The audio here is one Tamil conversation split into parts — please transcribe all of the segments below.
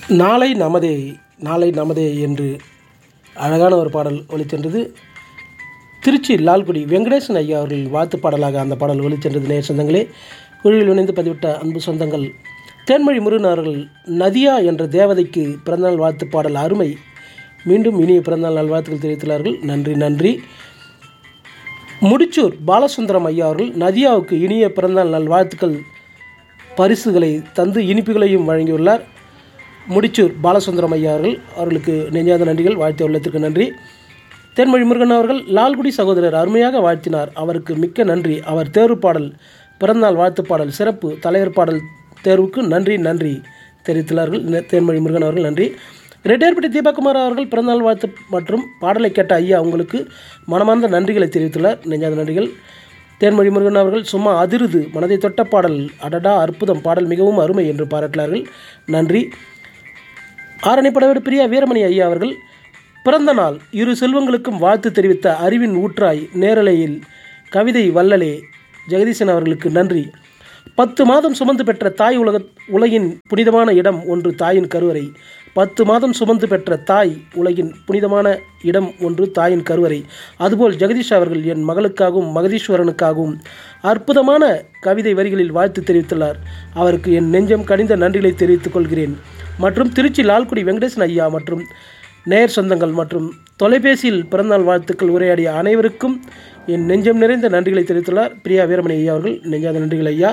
நாளை நமதே நாளை நமதே என்று அழகான ஒரு பாடல் ஒலிச்சென்றது திருச்சி லால்குடி வெங்கடேசன் ஐயா அவர்கள் வாழ்த்து பாடலாக அந்த பாடல் ஒலிச்சென்றது நேர் சொந்தங்களே குழுவில் இணைந்து பதிவிட்ட அன்பு சொந்தங்கள் தேன்மொழி முருகன் அவர்கள் நதியா என்ற தேவதைக்கு பிறந்தநாள் வாழ்த்து பாடல் அருமை மீண்டும் இனிய பிறந்தநாள் நல்வாழ்த்துக்கள் தெரிவித்துள்ளார்கள் நன்றி நன்றி முடிச்சூர் பாலசுந்தரம் ஐயா அவர்கள் நதியாவுக்கு இனிய பிறந்தநாள் நல்வாழ்த்துக்கள் பரிசுகளை தந்து இனிப்புகளையும் வழங்கியுள்ளார் முடிச்சூர் பாலசுந்தரம் ஐயா அவர்கள் அவர்களுக்கு நெஞ்சாத நன்றிகள் வாழ்த்திய உள்ளத்திற்கு நன்றி தென்மொழி முருகன் அவர்கள் லால்குடி சகோதரர் அருமையாக வாழ்த்தினார் அவருக்கு மிக்க நன்றி அவர் தேர்வு பாடல் பிறந்தநாள் வாழ்த்து பாடல் சிறப்பு தலைவர் பாடல் தேர்வுக்கு நன்றி நன்றி தெரிவித்துள்ளார்கள் நெ- தேன்மொழி முருகன் அவர்கள் நன்றி ரெட்டியார்பட்டி தீபகுமார் அவர்கள் பிறந்தநாள் வாழ்த்து மற்றும் பாடலை கேட்ட ஐயா உங்களுக்கு மனமார்ந்த நன்றிகளை தெரிவித்துள்ளார் நெஞ்சாத நன்றிகள் தேன்மொழி முருகன் அவர்கள் சும்மா அதிருது மனதை தொட்ட பாடல் அடடா அற்புதம் பாடல் மிகவும் அருமை என்று பாராட்டினார்கள் நன்றி ஆரணிப்படவேடு பிரியா வீரமணி ஐயா அவர்கள் பிறந்த நாள் இரு செல்வங்களுக்கும் வாழ்த்து தெரிவித்த அறிவின் ஊற்றாய் நேரலையில் கவிதை வல்லலே ஜெகதீசன் அவர்களுக்கு நன்றி பத்து மாதம் சுமந்து பெற்ற தாய் உலக உலகின் புனிதமான இடம் ஒன்று தாயின் கருவறை பத்து மாதம் சுமந்து பெற்ற தாய் உலகின் புனிதமான இடம் ஒன்று தாயின் கருவறை அதுபோல் ஜெகதீஷ் அவர்கள் என் மகளுக்காகவும் மகதீஸ்வரனுக்காகவும் அற்புதமான கவிதை வரிகளில் வாழ்த்து தெரிவித்துள்ளார் அவருக்கு என் நெஞ்சம் கனிந்த நன்றிகளை தெரிவித்துக் கொள்கிறேன் மற்றும் திருச்சி லால்குடி வெங்கடேசன் ஐயா மற்றும் நேயர் சொந்தங்கள் மற்றும் தொலைபேசியில் பிறந்தநாள் வாழ்த்துக்கள் உரையாடிய அனைவருக்கும் என் நெஞ்சம் நிறைந்த நன்றிகளை தெரிவித்துள்ளார் பிரியா வீரமணி ஐயா அவர்கள் நெஞ்சாத நன்றிகள் ஐயா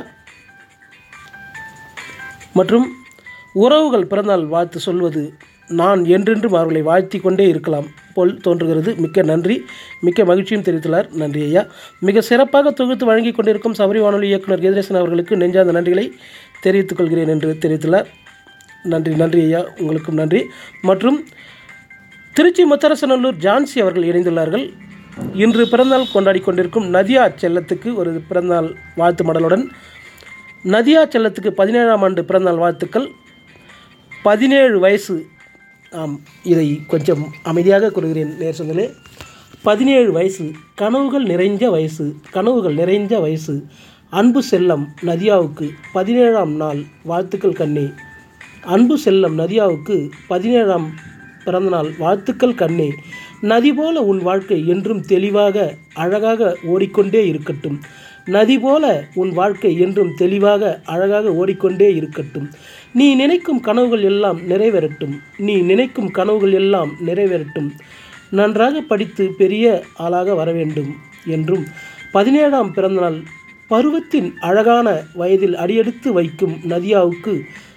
மற்றும் உறவுகள் பிறந்தநாள் வாழ்த்து சொல்வது நான் என்றென்றும் அவர்களை வாழ்த்தி கொண்டே இருக்கலாம் போல் தோன்றுகிறது மிக்க நன்றி மிக்க மகிழ்ச்சியும் தெரிவித்துள்ளார் நன்றி ஐயா மிக சிறப்பாக தொகுத்து வழங்கி கொண்டிருக்கும் சபரி வானொலி இயக்குனர் கதிரேசன் அவர்களுக்கு நெஞ்சாத நன்றிகளை தெரிவித்துக் கொள்கிறேன் என்று தெரிவித்துள்ளார் நன்றி நன்றி ஐயா உங்களுக்கும் நன்றி மற்றும் திருச்சி முத்தரசநல்லூர் ஜான்சி அவர்கள் இணைந்துள்ளார்கள் இன்று பிறந்தநாள் கொண்டாடி கொண்டிருக்கும் நதியா செல்லத்துக்கு ஒரு பிறந்தநாள் வாழ்த்து மடலுடன் நதியா செல்லத்துக்கு பதினேழாம் ஆண்டு பிறந்தநாள் வாழ்த்துக்கள் பதினேழு வயசு ஆம் இதை கொஞ்சம் அமைதியாக கூறுகிறேன் நேர் சொந்தலே பதினேழு வயசு கனவுகள் நிறைஞ்ச வயசு கனவுகள் நிறைஞ்ச வயசு அன்பு செல்லம் நதியாவுக்கு பதினேழாம் நாள் வாழ்த்துக்கள் கண்ணே அன்பு செல்லம் நதியாவுக்கு பதினேழாம் பிறந்தநாள் வாழ்த்துக்கள் கண்ணே நதி போல உன் வாழ்க்கை என்றும் தெளிவாக அழகாக ஓடிக்கொண்டே இருக்கட்டும் நதி போல உன் வாழ்க்கை என்றும் தெளிவாக அழகாக ஓடிக்கொண்டே இருக்கட்டும் நீ நினைக்கும் கனவுகள் எல்லாம் நிறைவேறட்டும் நீ நினைக்கும் கனவுகள் எல்லாம் நிறைவேறட்டும் நன்றாக படித்து பெரிய ஆளாக வர வேண்டும் என்றும் பதினேழாம் பிறந்தநாள் பருவத்தின் அழகான வயதில் அடியெடுத்து வைக்கும் நதியாவுக்கு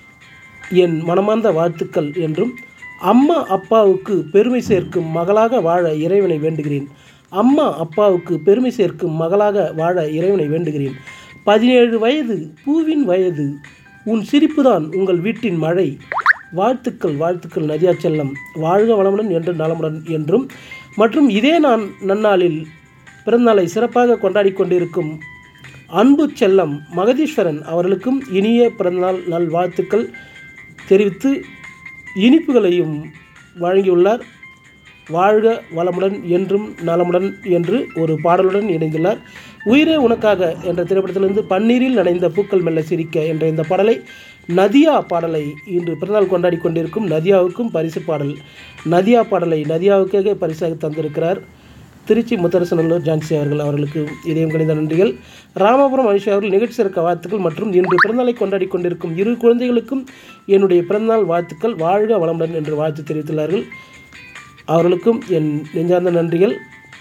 என் மனமார்ந்த வாழ்த்துக்கள் என்றும் அம்மா அப்பாவுக்கு பெருமை சேர்க்கும் மகளாக வாழ இறைவனை வேண்டுகிறேன் அம்மா அப்பாவுக்கு பெருமை சேர்க்கும் மகளாக வாழ இறைவனை வேண்டுகிறேன் பதினேழு வயது பூவின் வயது உன் சிரிப்புதான் உங்கள் வீட்டின் மழை வாழ்த்துக்கள் வாழ்த்துக்கள் நதியா செல்லம் வாழ்க வளமுடன் என்று நலமுடன் என்றும் மற்றும் இதே நான் நன்னாளில் பிறந்தநாளை சிறப்பாக கொண்டாடி கொண்டிருக்கும் அன்பு செல்லம் மகதீஸ்வரன் அவர்களுக்கும் இனிய பிறந்தநாள் நல் வாழ்த்துக்கள் தெரிவித்து இனிப்புகளையும் வழங்கியுள்ளார் வாழ்க வளமுடன் என்றும் நலமுடன் என்று ஒரு பாடலுடன் இணைந்துள்ளார் உயிரே உனக்காக என்ற திரைப்படத்திலிருந்து பன்னீரில் நனைந்த பூக்கள் மெல்ல சிரிக்க என்ற இந்த பாடலை நதியா பாடலை இன்று பிறநாள் கொண்டாடி கொண்டிருக்கும் நதியாவுக்கும் பரிசு பாடல் நதியா பாடலை நதியாவுக்காக பரிசாக தந்திருக்கிறார் திருச்சி முத்தரசனல்லூர் ஜான்சி அவர்கள் அவர்களுக்கு இதயம் கணித நன்றிகள் ராமபுரம் அனிஷா அவர்கள் நிகழ்ச்சி சிறக்க வாழ்த்துக்கள் மற்றும் இன்று பிறந்தநாளை கொண்டாடி கொண்டிருக்கும் இரு குழந்தைகளுக்கும் என்னுடைய பிறந்தநாள் வாழ்த்துக்கள் வாழ்க வளமுடன் என்று வாழ்த்து தெரிவித்துள்ளார்கள் அவர்களுக்கும் என் நெஞ்சார்ந்த நன்றிகள்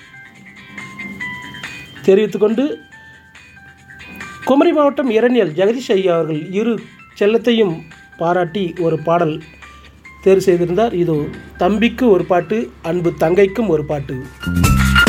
தெரிவித்துக்கொண்டு குமரி மாவட்டம் இரணியல் ஜெகதீஷ் ஐயா அவர்கள் இரு செல்லத்தையும் பாராட்டி ஒரு பாடல் தேர்வு செய்திருந்தார் இதோ தம்பிக்கு ஒரு பாட்டு அன்பு தங்கைக்கும் ஒரு பாட்டு